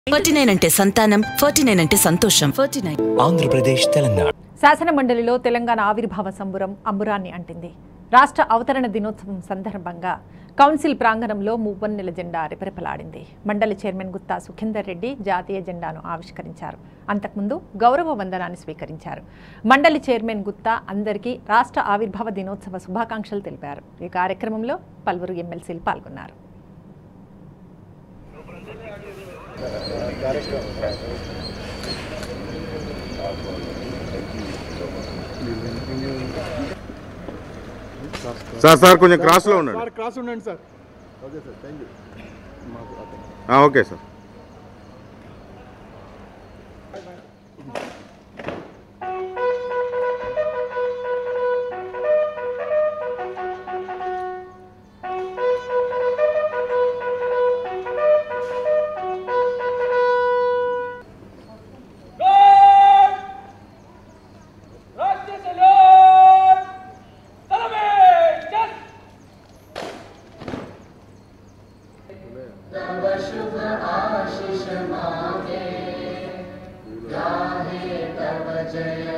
Forty nine అంటే సంతానం forty nine అంటే సంతోషం ఫార్టీ నైన్ ఆంధ్రప్రదేశ్ తెలంగాణ శాసన మండలిలో తెలంగాణ ఆవిర్భావ సంబురం అంబురాన్ని అంటింది రాష్ట్ర అవతరణ దినోత్సవం సందర్భంగా కౌన్సిల్ ప్రాంగణంలో మువ్వన్నెల జెండా రెపరెపలాడింది మండలి చైర్మన్ గుత్తా సుఖేందర్ రెడ్డి జాతీయ జెండాను ఆవిష్కరించారు అంతకుముందు గౌరవ వందనాన్ని స్వీకరించారు మండలి చైర్మన్ గుత్తా అందరికీ రాష్ట్ర ఆవిర్భావ దినోత్సవ శుభాకాంక్షలు తెలిపారు ఈ కార్యక్రమంలో పలువురు ఎమ్మెల్సీలు పాల్గొన్నారు సార్ సార్ కొంచెం క్రాస్లో ఉండండి సార్ క్రాస్ ఉండండి సార్ ఆ, okay sir Rusty salute! Salome! Just जय